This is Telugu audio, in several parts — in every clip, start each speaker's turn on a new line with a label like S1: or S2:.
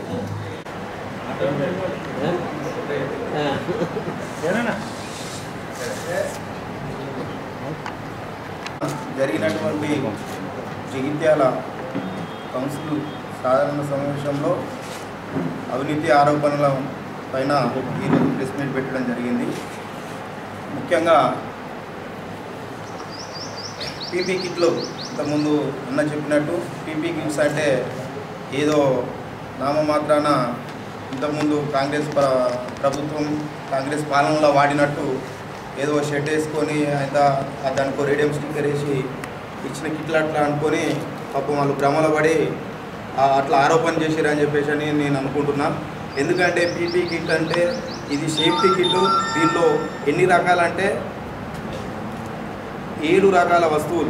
S1: జరిగినటువంటి జగిత్యాల కౌన్సిల్ సాధారణ సమావేశంలో అవినీతి ఆరోపణల పైన ఈరోజు ప్రెస్ మీట్ పెట్టడం జరిగింది ముఖ్యంగా పీపీ కిట్లు ఇంతకుముందు అన్న చెప్పినట్టు పీపీ కిట్స్ అంటే ఏదో నామమాత్రాన ఇంతకుముందు కాంగ్రెస్ ప్ర ప్రభుత్వం కాంగ్రెస్ పాలనలో వాడినట్టు ఏదో షర్ట్ వేసుకొని అయితే దానికో రేడియం స్టిక్కర్ వేసి ఇచ్చిన కిట్లు అట్లా అనుకొని పాపం వాళ్ళు భ్రమలో పడి ఆ, అట్లా ఆరోపణ చేసిరని చెప్పేసి అని నేను అనుకుంటున్నా ఎందుకంటే పీపీ కిట్ అంటే ఇది సేఫ్టీ కిట్ దీనిలో ఎన్ని రకాలంటే ఏడు రకాల వస్తువులు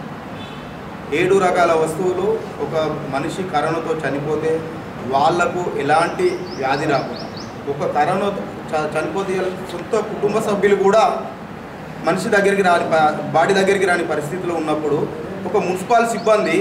S1: ఏడు రకాల వస్తువులు ఒక మనిషి కరోనాతో చనిపోతే వాళ్లకు ఎలాంటి వ్యాధి రాకుండా ఒక కరోనా చ- చనిపోతే వాళ్ళ సొంత కుటుంబ సభ్యులు కూడా మనిషి దగ్గరికి రాని ప- బాడీ దగ్గరికి రాని పరిస్థితిలో ఉన్నప్పుడు ఒక మున్సిపల్ సిబ్బంది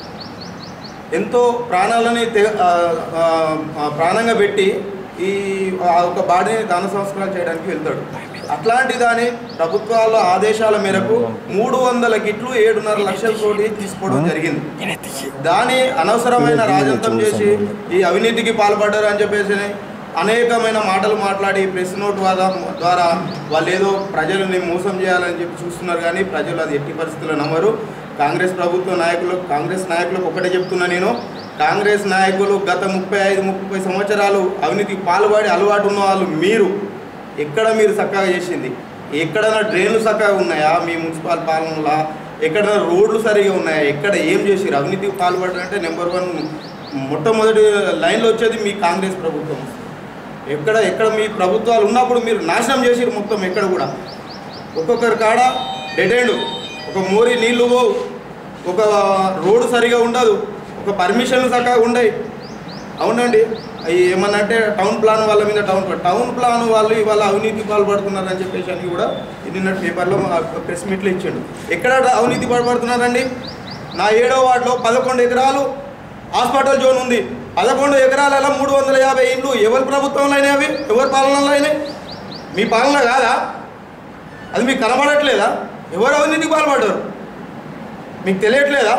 S1: ఎంతో ప్రాణాలని తె- ఆ, ఆ, ఆ, ప్రాణంగా పెట్టి ఈ ఆ ఒక బాడీని దాన సంస్కారాలు చేయడానికి వెళ్తాడు అట్లాంటి దాని ప్రభుత్వాల ఆదేశాల మేరకు మూడు వందల గిట్లు ఏడున్నర లక్షల కోటి తీసుకోవడం జరిగింది దాని అనవసరమైన రాజంతం చేసి ఈ అవినీతికి పాల్పడ్డారు అని చెప్పేసి అనేకమైన మాటలు మాట్లాడి ప్రెస్ నోట్ ద్వారా ద్వారా వాళ్ళు ఏదో ప్రజలని మోసం చేయాలని చెప్పి చూస్తున్నారు కానీ ప్రజలు అది ఎట్టి పరిస్థితుల్లో నమ్మరు కాంగ్రెస్ ప్రభుత్వ నాయకులు కాంగ్రెస్ నాయకులకు ఒకటే చెప్తున్నా నేను కాంగ్రెస్ నాయకులు గత ముప్పై ఐదు ముప్పై సంవత్సరాలు అవినీతికి పాల్పడి అలవాటు ఉన్న వాళ్ళు మీరు ఎక్కడ మీరు చక్కగా చేసింది ఎక్కడైనా డ్రైన్లు చక్కగా ఉన్నాయా మీ మున్సిపల్ పాలనలో ఎక్కడైనా రోడ్లు సరిగా ఉన్నాయా ఎక్కడ ఏం చేసిరు అవినీతికి పాల్పడారంటే నెంబర్ వన్ మొట్టమొదటి లైన్లో వచ్చేది మీ కాంగ్రెస్ ప్రభుత్వం ఎక్కడ ఎక్కడ మీ ప్రభుత్వాలు ఉన్నప్పుడు మీరు నాశనం చేసిరు మొత్తం ఎక్కడ కూడా ఒక్కొక్కరి కాడ డెడ్ ఎండ్ ఒక మోరి నీళ్ళు పోవు ఒక రోడ్డు సరిగా ఉండదు ఒక పర్మిషన్లు చక్కగా ఉండయి అవునండి అవి ఏమన్నా అంటే టౌన్ ప్లాన్ వాళ్ళ మీద టౌన్ టౌన్ ప్లాన్ వాళ్ళు ఇవాళ అవినీతి పాల్పడుతున్నారని చెప్పేసి అని కూడా నిన్న పేపర్లో ప్రెస్ మీట్లో ఇచ్చాడు ఎక్కడ అవినీతి పాల్పడుతున్నారండి నా ఏడో వార్డులో పదకొండు ఎకరాలు హాస్పిటల్ జోన్ ఉంది పదకొండు ఎకరాలలో మూడు వందల యాభై ఇండ్లు ఎవరి ప్రభుత్వంలో అయినాయి అవి ఎవరి పాలనలో అయినాయి మీ పాలన కాదా అది మీకు కనబడట్లేదా ఎవరు అవినీతికి పాల్పడ్డారు మీకు తెలియట్లేదా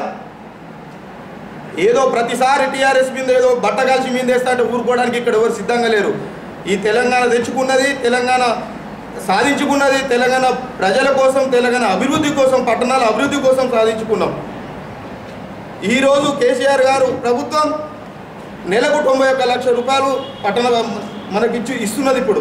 S1: ఏదో ప్రతిసారి టీఆర్ఎస్ మీద ఏదో బట్ట కాల్చి మీద వేస్తా అంటే ఊరుకోవడానికి ఇక్కడ ఎవరు సిద్ధంగా లేరు ఈ తెలంగాణ తెచ్చుకున్నది తెలంగాణ సాధించుకున్నది తెలంగాణ ప్రజల కోసం తెలంగాణ అభివృద్ధి కోసం పట్టణాల అభివృద్ధి కోసం సాధించుకున్నాం ఈరోజు కేసీఆర్ గారు ప్రభుత్వం నెలకు తొంభై ఒక్క లక్ష రూపాయలు పట్టణ మనకిచ్చి ఇస్తున్నది ఇప్పుడు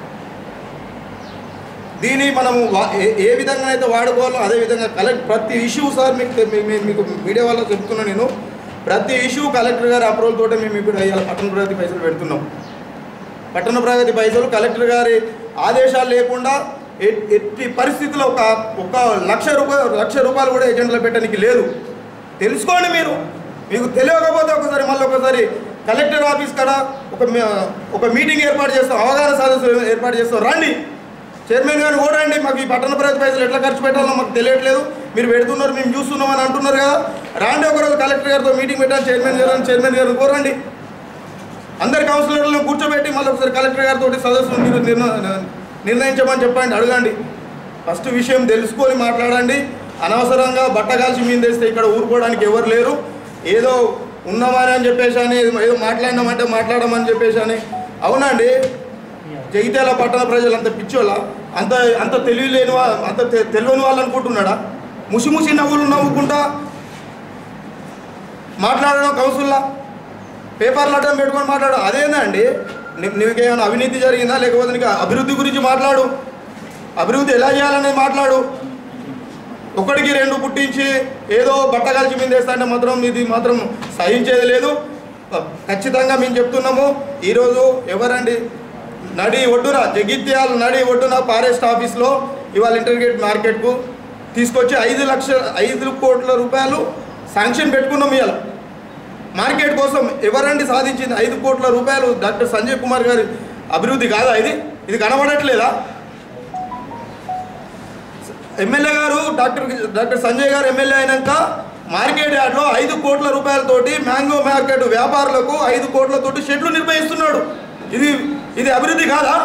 S1: దీన్ని మనము వా- ఏ- ఏ విధంగా అయితే వాడుకోవాలో అదే విధంగా కలెక్ట్ ప్రతి ఇష్యూ సార్ మీకు తె- మీ- మీ- మీకు మీడియా వాళ్ళకి చెప్తున్నా నేను ప్రతి ఇష్యూ కలెక్టర్ గారి అప్రూవల్ తోటే మేము ఇప్పుడు ఇవాళ పట్టణ ప్రగతి పైసలు పెడుతున్నాం పట్టణ ప్రగతి పైసలు కలెక్టర్ గారి ఆదేశాలు లేకుండా ఎ- ఎట్టి పరిస్థితుల్లో ఒక ఒక లక్ష రూపాయలు లక్ష రూపాయలు కూడా ఏజెంట్లో పెట్టడానికి లేదు తెలుసుకోండి మీరు మీకు తెలియకపోతే ఒకసారి మళ్ళీ ఒకసారి కలెక్టర్ ఆఫీస్ కాడ ఒక మీ- ఒక మీటింగ్ ఏర్పాటు చేస్తాం అవగాహన సదస్సు ఏర్పాటు చేస్తాం రండి చైర్మన్ గారు కూడా రండి మాకు ఈ పట్టణ ప్రగతి పైసలు ఎట్లా ఖర్చు పెట్టాలో మాకు తెలియట్లేదు మీరు పెడుతున్నారు మేము చూస్తున్నాం అని అంటున్నారు కదా రాండి ఒకరోజు కలెక్టర్ గారితో మీటింగ్ పెట్టాను చైర్మన్ గారు అని చైర్మన్ గారు కోరండి అందరి కౌన్సిలర్లను కూర్చోబెట్టి మళ్ళీ ఒకసారి కలెక్టర్ గారితో సదస్సు మీరు నిర్ణ- నిర్ణయించమని చెప్పండి అడగండి ఫస్ట్ విషయం తెలుసుకొని మాట్లాడండి అనవసరంగా బట్టగాల్చి మీద తెస్తే ఇక్కడ ఊరుకోవడానికి ఎవరు లేరు ఏదో ఉన్నామని అని చెప్పేసి అని ఏదో మాట్లాడినామంటే మాట్లాడమని చెప్పేసి అని అవునండి జగిత్యాల పట్టణ ప్రజలు అంత పిచ్చోళ్ళ అంత అంత తెలివి లేని వా- అంత తె- తెలియని వాళ్ళు అనుకుంటున్నాడా ముసి ముసి నవ్వులు నవ్వుకుంటా మాట్లాడడం కౌన్సిల్లా పేపర్లు అడ్డం పెట్టుకొని మాట్లాడు అదేందండి నీ- నీకేమైనా అవినీతి జరిగిందా లేకపోతే నీకు అభివృద్ధి గురించి మాట్లాడు అభివృద్ధి ఎలా చేయాలనేది మాట్లాడు ఒకటికి రెండు పుట్టించి ఏదో బట్ట కలిసి మీద వేస్తా మాత్రం ఇది మాత్రం సహించేది లేదు ఖచ్చితంగా మేము చెప్తున్నాము ఈరోజు ఎవరండి నడి ఒడ్డున జగిత్యాల నడి ఒడ్డున ఫారెస్ట్ ఆఫీస్లో ఇవాళ ఇంటర్గేట్ మార్కెట్కు తీసుకొచ్చి ఐదు లక్షల ఐదు కోట్ల రూపాయలు శాంక్షన్ పెట్టుకున్నాం ఇవాళ మార్కెట్ కోసం ఎవరండి సాధించింది ఐదు కోట్ల రూపాయలు డాక్టర్ సంజయ్ కుమార్ గారి అభివృద్ధి కాదా ఇది ఇది కనబడట్లేదా ఎమ్మెల్యే గారు doctor doctor Sanjay garu MLA అయినాక మార్కెట్ యార్డ్లో ఐదు కోట్ల రూపాయలతోటి మ్యాంగో మార్కెట్ వ్యాపారులకు ఐదు కోట్లతోటి షెడ్లు నిర్వహిస్తున్నాడు ఇది ఇది అభివృద్ధి కాదా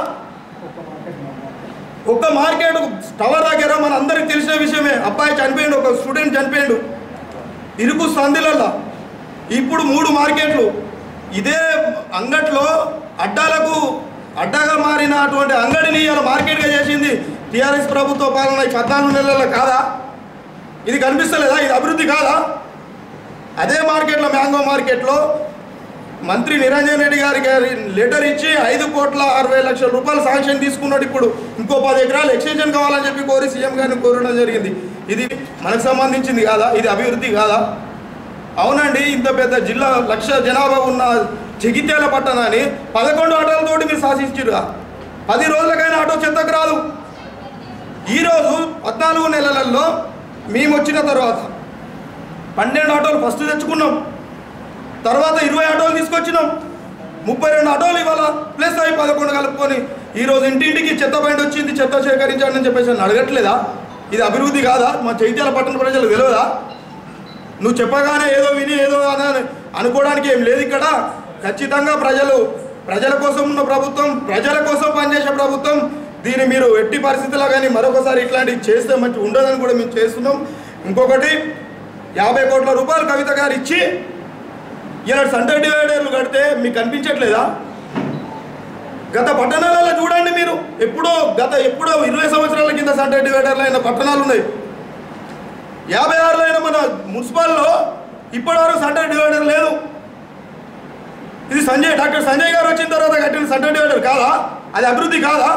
S1: ఒక్క మార్కెట్ టవర్ దగ్గర మన అందరికి తెలిసిన విషయమే అబ్బాయి చనిపోయిండు ఒక స్టూడెంట్ చనిపోయిండు ఇరుకు సందులలో ఇప్పుడు మూడు మార్కెట్లు ఇదే అంగట్లో అడ్డాలకు అడ్డాగా మారినటువంటి అంగడిని ఇలా మార్కెట్గా చేసింది టీఆర్ఎస్ ప్రభుత్వ పాలన ఈ పద్నాలుగు నెలల కాదా ఇది కనిపిస్తలేదా ఇది అభివృద్ధి కాదా అదే మార్కెట్లో మ్యాంగో మార్కెట్లో మంత్రి నిరంజన్ రెడ్డి గారికి లెటర్ ఇచ్చి ఐదు కోట్ల అరవై లక్షల రూపాయలు శాంక్షన్ తీసుకున్నాడు ఇప్పుడు ఇంకో పది ఎకరాలు ఎక్స్టెన్షన్ కావాలని చెప్పి కోరి సీఎం గారిని కోరడం జరిగింది ఇది మనకు సంబంధించింది కాదా ఇది అభివృద్ధి కాదా అవునండి ఇంత పెద్ద జిల్లా లక్ష జనాభా ఉన్న జగిత్యాల పట్టణాన్ని పదకొండు ఆటోలతోటి మీరు శాసించారుగా పది రోజులకైనా ఆటో చెత్తకు రాదు ఈరోజు పద్నాలుగు నెలలలో మేము వచ్చిన తర్వాత పన్నెండు ఆటోలు ఫస్ట్ తెచ్చుకున్నాం తర్వాత ఇరవై ఆటోలు తీసుకొచ్చినాం ముప్పై రెండు ఆటోలు ఇవాళ ప్లస్ అవి పదకొండు కలుపుకొని ఈరోజు ఇంటింటికి చెత్త బండి వచ్చింది చెత్త సేకరించండి అని చెప్పేసి నన్ను అడగట్లేదా ఇది అభివృద్ధి కాదా మా చైత్యాల పట్టణ ప్రజలు తెలియదా నువ్వు చెప్పగానే ఏదో విని ఏదో అని అనుకోవడానికి ఏం లేదు ఇక్కడ ఖచ్చితంగా ప్రజలు ప్రజల కోసం ఉన్న ప్రభుత్వం ప్రజల కోసం పనిచేసే ప్రభుత్వం దీన్ని మీరు ఎట్టి పరిస్థితుల్లో కానీ మరొకసారి ఇట్లాంటివి చేస్తే మంచి ఉండదని కూడా మేము చేస్తున్నాం ఇంకొకటి యాభై కోట్ల రూపాయలు కవిత గారు ఇచ్చి ఇలా సెంటర్ డివైడర్లు కడితే మీకు కనిపించట్లేదా గత పట్టణాలలో చూడండి మీరు ఎప్పుడో గత ఎప్పుడో ఇరవై సంవత్సరాల కింద సెంటర్ డివైడర్లు అయిన పట్టణాలు ఉన్నాయి యాభై ఆరులో అయిన మన మున్సిపల్లో ఇప్పటివరకు సెంటర్ డివైడర్ లేదు ఇది సంజయ్ డాక్టర్ సంజయ్ గారు వచ్చిన తర్వాత కట్టిన సెంటర్ డివైడర్ కాదా అది అభివృద్ధి కాదా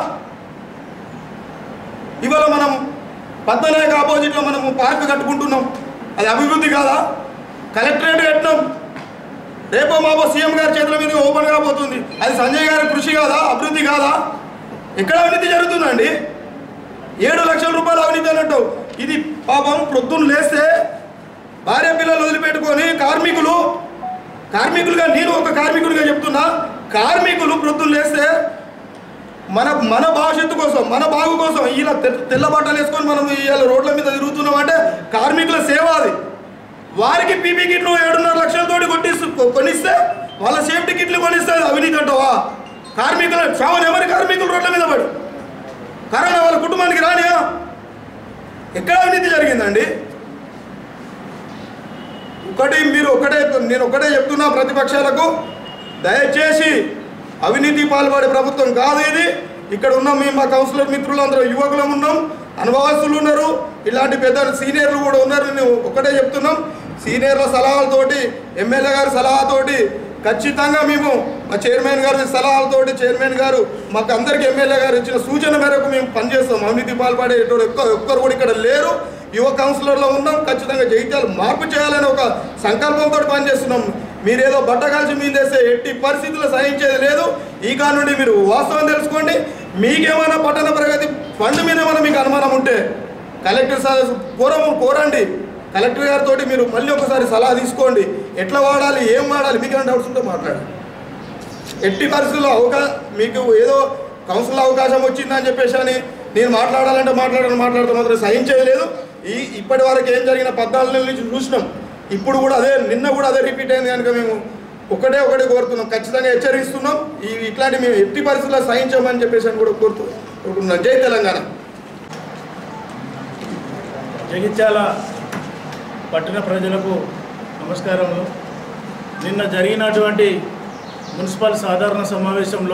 S1: ఇవాళ మనం పద్మనాయక ఆపోజిట్లో మనము పార్క్ కట్టుకుంటున్నాం అది అభివృద్ధి కాదా కలెక్టరేట్ కట్టినాం రేపో మాపో సీఎం గారి చేతుల మీద ఓపెన్ కాబోతుంది అది సంజయ్ గారి కృషి కాదా అభివృద్ధి కాదా ఎక్కడ అవినీతి జరుగుతుందండి ఏడు లక్షల రూపాయలు అవినీతి అన్నట్టు ఇది పాపం ప్రొద్దున లేస్తే భార్య పిల్లలు వదిలిపెట్టుకొని కార్మికులు కార్మికులుగా నేను ఒక కార్మికుడిగా చెప్తున్నా కార్మికులు ప్రొద్దున లేస్తే మన మన భవిష్యత్తు కోసం మన బాగు కోసం ఇలా తె- తెల్ల బట్టలు వేసుకొని మనం ఇవాళ రోడ్ల మీద తిరుగుతున్నాం అంటే కార్మికుల సేవ అది వారికి పీపీ కిట్లు ఏడున్నర లక్షలతోటి కొట్టిస్తూ కొ- కొనిస్తే వాళ్ళ సేఫ్టీ కిట్లు కొనిస్తే అది అవినీతి అంటావా కార్మికుల చావని ఎవరి కార్మికులు రోడ్ల మీద పడి కరోనా వాళ్ళ కుటుంబానికి రానియా ఎక్కడ అవినీతి జరిగిందండి ఒకటి మీరు ఒకటే నేను ఒకటే చెప్తున్నా ప్రతిపక్షాలకు దయచేసి అవినీతి పాల్పడే ప్రభుత్వం కాదు ఇది ఇక్కడ ఉన్న మేము మా కౌన్సిలర్ మిత్రులు అందరూ యువకులం ఉన్నాం అనుభవస్తులు ఉన్నారు ఇలాంటి పెద్ద సీనియర్లు కూడా ఉన్నారు నేను ఒకటే చెప్తున్నాం సీనియర్ల సలహాలతోటి ఎమ్మెల్యే గారి సలహాతోటి ఖచ్చితంగా మేము మా చైర్మన్ గారి సలహాలతోటి చైర్మన్ గారు మాకు అందరికి ఎమ్మెల్యే గారు ఇచ్చిన సూచన మేరకు మేము పనిచేస్తాం అవినీతి పాల్పడేటోడు ఒక్క ఒక్కరు కూడా ఇక్కడ లేరు యువ కౌన్సిలర్లో ఉన్నాం ఖచ్చితంగా జగిత్యాలు మార్పు చేయాలని ఒక సంకల్పంతో పనిచేస్తున్నాం మీరేదో బట్ట కలిసి మీద వేస్తే ఎట్టి పరిస్థితుల్లో సహించేది లేదు ఈ కాడ నుండి మీరు వాస్తవం తెలుసుకోండి మీకేమైనా పట్టణ ప్రగతి ఫండ్ మీద ఏమైనా మీకు అనుమానం ఉంటే కలెక్టర్ సార్ కోరము కోరండి కలెక్టర్ గారితో మీరు మళ్ళీ ఒకసారి సలహా తీసుకోండి ఎట్లా వాడాలి ఏం వాడాలి మీకు ఏమైనా డౌట్స్ ఉంటే మాట్లాడండి ఎట్టి పరిస్థితుల్లో అవకా మీకు ఏదో కౌన్సిల్ అవకాశం వచ్చిందని చెప్పేసి అని నేను మాట్లాడాలంటే మాట్లాడాలని మాట్లాడితే మాత్రం సహించేది లేదు ఈ ఇప్పటి వరకు ఏం జరిగిన పద్నాలుగు నెలల నుంచి చూసినాం ఇప్పుడు కూడా అదే నిన్న కూడా అదే రిపీట్ అయింది కనుక మేము ఒకటే ఒకటి కోరుతున్నాం ఖచ్చితంగా హెచ్చరిస్తున్నాం ఈ ఇట్లాంటి మేము ఎట్టి పరిస్థితుల్లో సహించామని చెప్పేసి అని కూడా కోరుతూ కోరుకుంటున్నాం జై తెలంగాణ
S2: జగిత్యాల పట్టణ ప్రజలకు నమస్కారములు నిన్న జరిగినటువంటి మున్సిపల్ సాధారణ సమావేశంలో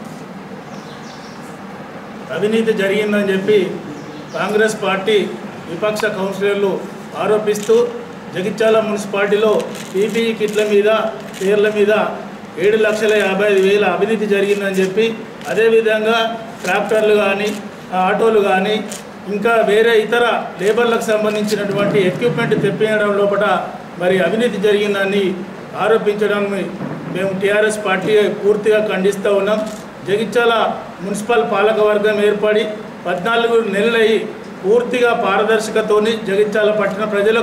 S2: అవినీతి జరిగిందని చెప్పి కాంగ్రెస్ పార్టీ విపక్ష కౌన్సిలర్లు ఆరోపిస్తూ జగిత్యాల మున్సిపాలిటీలో పీపీఈ కిట్ల మీద పేర్ల మీద ఏడు లక్షల యాభై ఐదు వేల అవినీతి జరిగిందని చెప్పి అదేవిధంగా ట్రాక్టర్లు కానీ ఆటోలు కానీ ఇంకా వేరే ఇతర లేబర్లకు సంబంధించినటువంటి ఎక్విప్మెంట్ తెప్పించడం లోపల మరి అవినీతి జరిగిందని ఆరోపించడం మేము టీఆర్ఎస్ పార్టీ పూర్తిగా ఖండిస్తూ ఉన్నాం జగిత్యాల మున్సిపల్ పాలకవర్గం ఏర్పడి పద్నాలుగు నెలలై పూర్తిగా పారదర్శకతోని జగిత్యాల పట్టణ ప్రజలకు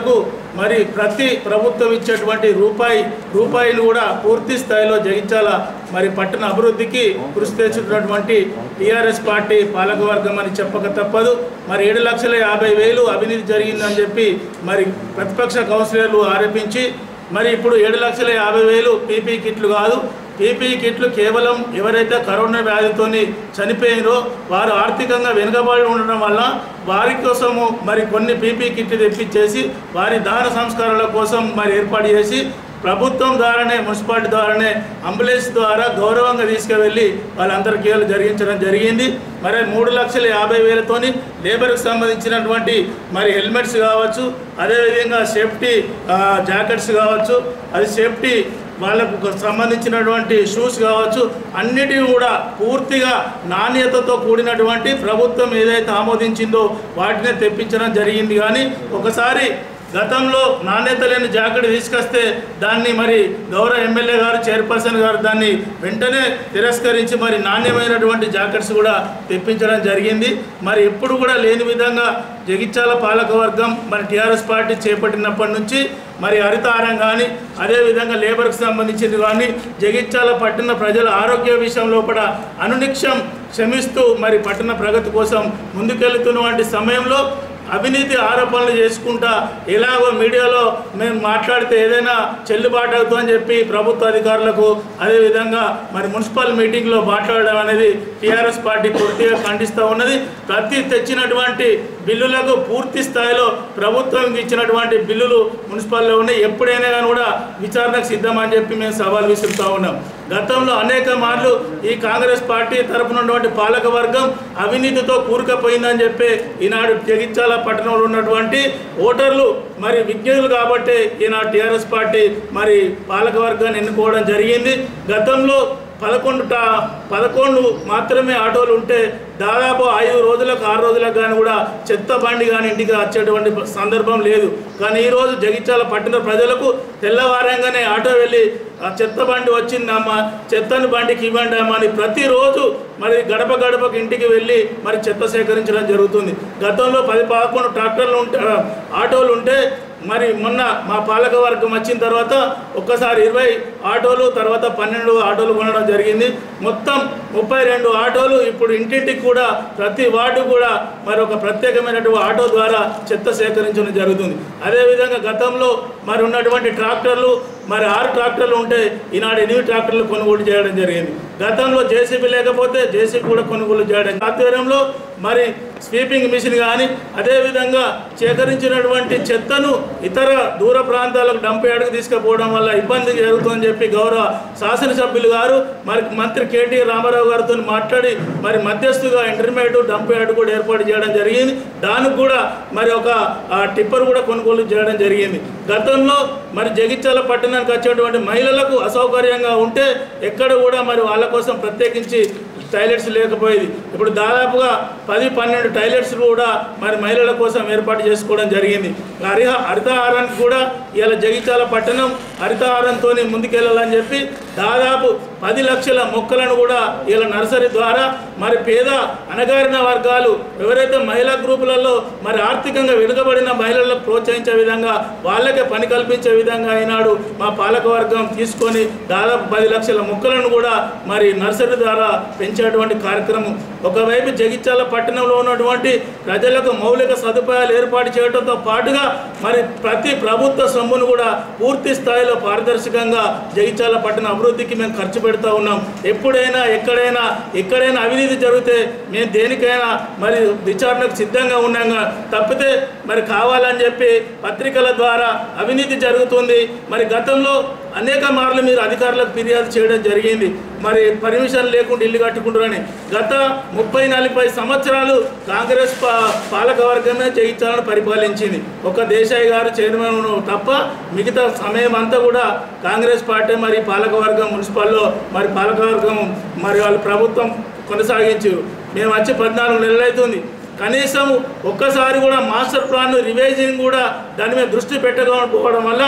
S2: మరి ప్రతి ప్రభుత్వం ఇచ్చేటువంటి రూపాయి రూపాయిని కూడా పూర్తి స్థాయిలో జగించాల మరి పట్టణ అభివృద్ధికి కృషి తెచ్చుతున్నటువంటి టీఆర్ఎస్ పార్టీ పాలకవర్గం అని చెప్పక తప్పదు మరి ఏడు లక్షల యాభై వేలు అవినీతి జరిగిందని చెప్పి మరి ప్రతిపక్ష కౌన్సిలర్లు ఆరోపించి మరి ఇప్పుడు ఏడు లక్షల యాభై వేలు పీపీ కిట్లు కాదు పీపీఈ కిట్లు కేవలం ఎవరైతే కరోనా వ్యాధితోని చనిపోయినో వారు ఆర్థికంగా వెనుకబడి ఉండడం వల్ల వారి కోసము మరి కొన్ని పీపీ కిట్లు తెప్పించేసి వారి దాన సంస్కారాల కోసం మరి ఏర్పాటు చేసి ప్రభుత్వం ద్వారానే మున్సిపాలిటీ ద్వారానే అంబులెన్స్ ద్వారా గౌరవంగా తీసుకువెళ్ళి వాళ్ళందరికీ ఏళ్ళు జరిగించడం జరిగింది మరి మూడు లక్షల యాభై వేలతోని లేబర్కి సంబంధించినటువంటి మరి హెల్మెట్స్ కావచ్చు అదేవిధంగా సేఫ్టీ ఆ, జాకెట్స్ కావచ్చు అది సేఫ్టీ వాళ్ళకు సంబంధించినటువంటి షూస్ కావచ్చు అన్నిటివి కూడా పూర్తిగా నాణ్యతతో కూడినటువంటి ప్రభుత్వం ఏదైతే ఆమోదించిందో వాటినే తెప్పించడం జరిగింది కానీ ఒకసారి గతంలో నాణ్యత లేని జాకెట్ తీసుకొస్తే దాన్ని మరి గౌరవ ఎమ్మెల్యే గారు చైర్పర్సన్ గారు దాన్ని వెంటనే తిరస్కరించి మరి నాణ్యమైనటువంటి జాకెట్స్ కూడా తెప్పించడం జరిగింది మరి ఎప్పుడు కూడా లేని విధంగా జగిత్యాల పాలకవర్గం మరి టీఆర్ఎస్ పార్టీ చేపట్టినప్పటి నుంచి మరి హరితారం కానీ అదేవిధంగా లేబర్కి సంబంధించింది కానీ జగిత్యాల పట్టణ ప్రజల ఆరోగ్య విషయంలో కూడా అనునిక్షం క్షమిస్తూ మరి పట్టణ ప్రగతి కోసం ముందుకెళ్తున్నటువంటి సమయంలో అవినీతి ఆరోపణలు చేసుకుంటా ఎలాగో మీడియాలో మేము మాట్లాడితే ఏదైనా చెల్లుబాటు అవుతుందని చెప్పి ప్రభుత్వ అధికారులకు అదేవిధంగా మరి మున్సిపల్ మీటింగ్లో మాట్లాడడం అనేది టీఆర్ఎస్ పార్టీ పూర్తిగా ఖండిస్తూ ఉన్నది ప్రతి తెచ్చినటువంటి బిల్లులకు పూర్తి స్థాయిలో ప్రభుత్వం ఇచ్చినటువంటి బిల్లులు మున్సిపాల్లో ఉన్నాయి ఎప్పుడైనా కానీ కూడా విచారణకు సిద్ధమని చెప్పి మేము సవాల్ విసురుతూ ఉన్నాం గతంలో అనేక మార్లు ఈ కాంగ్రెస్ పార్టీ తరపున ఉన్నటువంటి పాలక వర్గం అవినీతితో కూరుకుపోయిందని చెప్పి ఈనాడు జగిత్యాల పట్టణంలో ఉన్నటువంటి ఓటర్లు మరి విజ్ఞులు కాబట్టి ఈనాడు టీఆర్ఎస్ పార్టీ మరి పాలక వర్గాన్ని ఎన్నుకోవడం జరిగింది గతంలో పదకొండు టా పదకొండు మాత్రమే ఆటోలు ఉంటే దాదాపు ఐదు రోజులకు ఆరు రోజులకు కానీ కూడా చెత్త బండి కానీ ఇంటికి వచ్చేటువంటి సందర్భం లేదు కానీ ఈరోజు జగిత్యాల పట్టణ ప్రజలకు తెల్లవారంగానే ఆటో వెళ్ళి ఆ చెత్త బండి వచ్చిందమ్మా చెత్తని బండికి ఇవ్వండి అమ్మా అని ప్రతిరోజు మరి గడప గడపకి ఇంటికి వెళ్ళి మరి చెత్త సేకరించడం జరుగుతుంది గతంలో పది పదకొండు ట్రాక్టర్లు ఉంటే ఆ, ఆటోలు ఉంటే మరి మొన్న మా పాలక వర్గం వచ్చిన తర్వాత ఒక్కసారి ఇరవై ఆటోలు తర్వాత పన్నెండు ఆటోలు కొనడం జరిగింది మొత్తం ముప్పై రెండు ఆటోలు ఇప్పుడు ఇంటింటికి కూడా ప్రతి వార్డు కూడా మరి ఒక ప్రత్యేకమైనటువంటి ఆటో ద్వారా చెత్త సేకరించడం జరుగుతుంది అదేవిధంగా గతంలో మరి ఉన్నటువంటి ట్రాక్టర్లు మరి ఆరు ట్రాక్టర్లు ఉంటే ఈనాడు ఎనిమిది ట్రాక్టర్లు కొనుగోలు చేయడం జరిగింది గతంలో జేసీబీ లేకపోతే జేసీబీ కూడా కొనుగోలు చేయడం ఆధ్వర్యంలో మరి స్వీపింగ్ మిషన్ కానీ అదేవిధంగా సేకరించినటువంటి చెత్తను ఇతర దూర ప్రాంతాలకు డంప్ యార్డ్కి తీసుకుపోవడం వల్ల ఇబ్బంది జరుగుతుందని చెప్పి గౌరవ శాసనసభ్యులు గారు మరి మంత్రి కేటీ రామారావు గారితో మాట్లాడి మరి మధ్యస్థుగా ఇంటర్మీడియట్ డంప్ యార్డ్ కూడా ఏర్పాటు చేయడం జరిగింది దానికి కూడా మరి ఒక ఆ, టిప్పర్ కూడా కొనుగోలు చేయడం జరిగింది గతంలో మరి జగిత్యాల పట్టణానికి వచ్చేటువంటి మహిళలకు అసౌకర్యంగా ఉంటే ఎక్కడ కూడా మరి వాళ్ళ కోసం ప్రత్యేకించి టాయిలెట్స్ లేకపోయేది ఇప్పుడు దాదాపుగా పది పన్నెండు టాయిలెట్స్ కూడా మరి మహిళల కోసం ఏర్పాటు చేసుకోవడం జరిగింది హరిహ హరితహారానికి కూడా ఇలా జగిత్యాల పట్టణం హరితహారంతో ముందుకెళ్ళాలని చెప్పి దాదాపు పది లక్షల మొక్కలను కూడా ఇలా నర్సరీ ద్వారా మరి పేద అణగారిన వర్గాలు ఎవరైతే మహిళా గ్రూపులలో మరి ఆర్థికంగా వెనుకబడిన మహిళలకు ప్రోత్సహించే విధంగా వాళ్ళకే పని కల్పించే విధంగా ఈనాడు మా పాలక వర్గం తీసుకొని దాదాపు పది లక్షల మొక్కలను కూడా మరి నర్సరీ ద్వారా పెంచేటువంటి కార్యక్రమం ఒకవైపు జగిత్యాల పట్టణంలో ఉన్నటువంటి ప్రజలకు మౌలిక సదుపాయాలు ఏర్పాటు చేయడంతో పాటుగా మరి ప్రతి ప్రభుత్వ సొమ్మును కూడా పూర్తి స్థాయిలో పారదర్శకంగా జగిత్యాల పట్టణ అభివృద్ధికి మేము ఖర్చు పెడతా ఉన్నాం ఎప్పుడైనా ఎక్కడైనా ఎక్కడైనా అవినీతి జరిగితే మేము దేనికైనా మరి విచారణకు సిద్ధంగా ఉన్నాగా తప్పితే మరి కావాలని చెప్పి పత్రికల ద్వారా అవినీతి జరుగుతుంది మరి గతంలో అనేక మార్లు మీరు అధికారులకు ఫిర్యాదు చేయడం జరిగింది మరి పర్మిషన్ లేకుండా ఇల్లు కట్టుకుంటారని గత ముప్పై నలభై సంవత్సరాలు కాంగ్రెస్ పా పాలక వర్గమే జయించాలని పరిపాలించింది ఒక దేశాయి గారు చైర్మన్ తప్ప మిగతా సమయం అంతా కూడా కాంగ్రెస్ పార్టీ మరి పాలకవర్గం మున్సిపల్లో మరి పాలకవర్గం మరి వాళ్ళ ప్రభుత్వం కొనసాగించారు మేము వచ్చి పద్నాలుగు నెలలు అవుతుంది కనీసం ఒక్కసారి కూడా మాస్టర్ ప్లాన్ రివైజింగ్ కూడా దాని మీద దృష్టి పెట్టకపోవడం వల్ల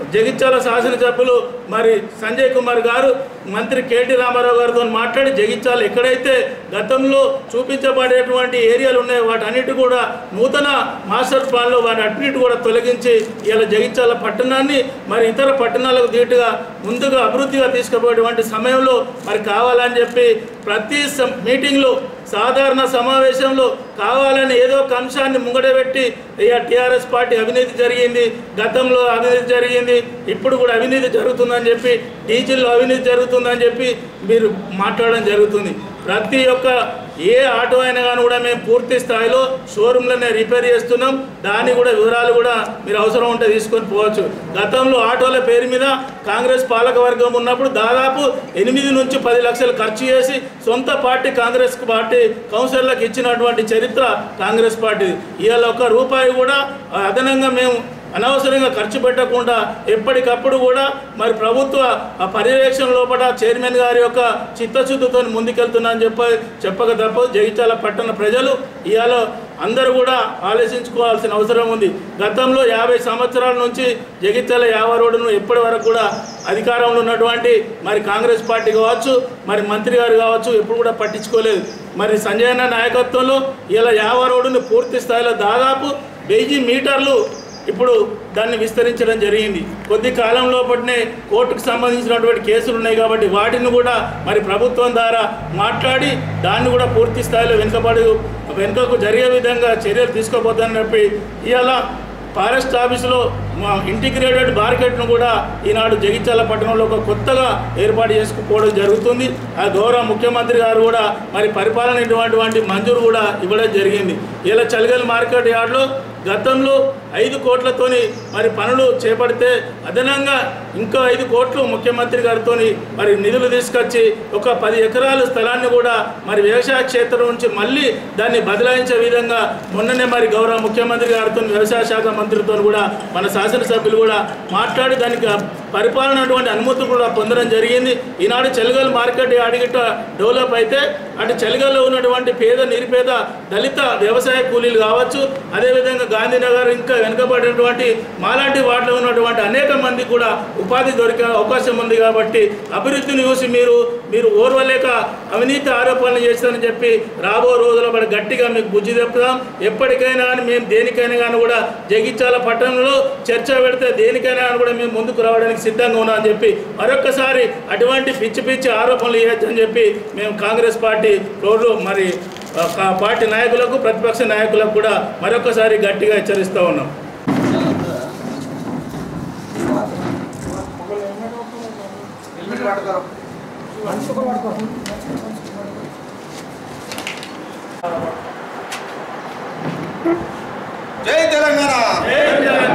S2: జగిత్యాల శాసనసభ్యులు మరి సంజయ్ కుమార్ గారు మంత్రి కేటీ రామారావు గారితో మాట్లాడి జగిత్యాల ఎక్కడైతే గతంలో చూపించబడేటువంటి ఏరియాలు ఉన్నాయో వాటన్నిటి కూడా నూతన మాస్టర్ ప్లాన్లో వాటి అన్నిటి కూడా తొలగించి ఇలా జగిత్యాల పట్టణాన్ని మరి ఇతర పట్టణాలకు ధీటుగా ముందుగా అభివృద్ధిగా తీసుకుపోయేటువంటి సమయంలో మరి కావాలని చెప్పి ప్రతి సం- మీటింగ్లో సాధారణ సమావేశంలో కావాలని ఏదో ఒక అంశాన్ని ముంగడబెట్టి ఇక టీఆర్ఎస్ పార్టీ అవినీతి జరిగింది గతంలో అవినీతి జరిగింది ఇప్పుడు కూడా అవినీతి జరుగుతుందని చెప్పి డీజిల్లో అవినీతి జరుగుతుందని చెప్పి మీరు మాట్లాడడం జరుగుతుంది ప్రతి ఒక్క ఏ ఆటో అయినా కానీ కూడా మేము పూర్తి స్థాయిలో షోరూంలోనే రిపేర్ చేస్తున్నాం దాని కూడా వివరాలు కూడా మీరు అవసరం ఉంటే తీసుకొని పోవచ్చు గతంలో ఆటోల పేరు మీద కాంగ్రెస్ పాలక వర్గం ఉన్నప్పుడు దాదాపు ఎనిమిది నుంచి పది లక్షలు ఖర్చు చేసి సొంత పార్టీ కాంగ్రెస్ పార్టీ కౌన్సిలర్లకు ఇచ్చినటువంటి చరిత్ర కాంగ్రెస్ పార్టీ ఇవాళ ఒక్క రూపాయి కూడా అదనంగా మేము అనవసరంగా ఖర్చు పెట్టకుండా ఎప్పటికప్పుడు కూడా మరి ప్రభుత్వ ఆ పర్యవేక్షణ లోపల చైర్మన్ గారి యొక్క చిత్తశుద్ధితో ముందుకెళ్తున్నా అని చెప్ప చెప్పక తప్ప జగిత్యాల పట్టణ ప్రజలు ఇవాళ అందరూ కూడా ఆలోచించుకోవాల్సిన అవసరం ఉంది గతంలో యాభై సంవత్సరాల నుంచి జగిత్యాల యావ రోడ్డును ఎప్పటి వరకు కూడా అధికారంలో ఉన్నటువంటి మరి కాంగ్రెస్ పార్టీ కావచ్చు మరి మంత్రి గారు కావచ్చు ఎప్పుడు కూడా పట్టించుకోలేదు మరి సంజయ్ అన్న నాయకత్వంలో ఇలా యావ రోడ్డును పూర్తి స్థాయిలో దాదాపు వెయ్యి మీటర్లు ఇప్పుడు దాన్ని విస్తరించడం జరిగింది కొద్ది కాలం లోపలనే కోర్టుకు సంబంధించినటువంటి కేసులు ఉన్నాయి కాబట్టి వాటిని కూడా మరి ప్రభుత్వం ద్వారా మాట్లాడి దాన్ని కూడా పూర్తి స్థాయిలో వెనుకబడి వెనుకకు జరిగే విధంగా చర్యలు తీసుకోబోతుందని చెప్పి ఇవాళ ఫారెస్ట్ ఆఫీసులో మా ఇంటిగ్రేటెడ్ మార్కెట్ను కూడా ఈనాడు జగిత్యాల పట్టణంలో ఒక కొత్తగా ఏర్పాటు చేసుకుపోవడం జరుగుతుంది ఆ గౌరవ ముఖ్యమంత్రి గారు కూడా మరి పరిపాలన ఇటువంటి మంజూరు కూడా ఇవ్వడం జరిగింది ఇలా చలిగల్ మార్కెట్ యార్డ్లో గతంలో ఐదు కోట్లతోని మరి పనులు చేపడితే అదనంగా ఇంకా ఐదు కోట్లు ముఖ్యమంత్రి గారితో మరి నిధులు తీసుకొచ్చి ఒక పది ఎకరాల స్థలాన్ని కూడా మరి వ్యవసాయ క్షేత్రం నుంచి మళ్ళీ దాన్ని బదలాయించే విధంగా మొన్ననే మరి గౌరవ ముఖ్యమంత్రి గారితో వ్యవసాయ శాఖ మంత్రితో కూడా మన శాసనసభ్యులు కూడా మాట్లాడి దానికి పరిపాలన అటువంటి అనుమతి కూడా పొందడం జరిగింది ఈనాడు చెలగల్ మార్కెట్ అడిగిట డెవలప్ అయితే అటు చెలగల్లో ఉన్నటువంటి పేద నిరుపేద దళిత వ్యవసాయ కూలీలు కావచ్చు అదేవిధంగా గాంధీనగర్ ఇంకా వెనుకబడినటువంటి మాలాంటి వాటిలో ఉన్నటువంటి అనేక మంది కూడా ఉపాధి దొరికే అవకాశం ఉంది కాబట్టి అభివృద్ధిని చూసి మీరు మీరు ఓర్వలేక అవినీతి ఆరోపణలు చేస్తారని చెప్పి రాబో రోజుల పడి గట్టిగా మీకు బుద్ధి చెప్తాం ఎప్పటికైనా కానీ మేము దేనికైనా కానీ కూడా జగిత్యాల పట్టణంలో చర్చ పెడితే దేనికైనా కానీ కూడా మేము ముందుకు రావడానికి సిద్ధంగా ఉన్నామని చెప్పి మరొకసారి అటువంటి పిచ్చి పిచ్చి ఆరోపణలు చేయొచ్చని చెప్పి మేము కాంగ్రెస్ పార్టీ రోజు మరి ఆ, కా- పార్టీ నాయకులకు ప్రతిపక్ష నాయకులకు కూడా మరొకసారి గట్టిగా హెచ్చరిస్తూ ఉన్నాం
S1: జై తెలంగాణ
S2: జై తెలంగాణ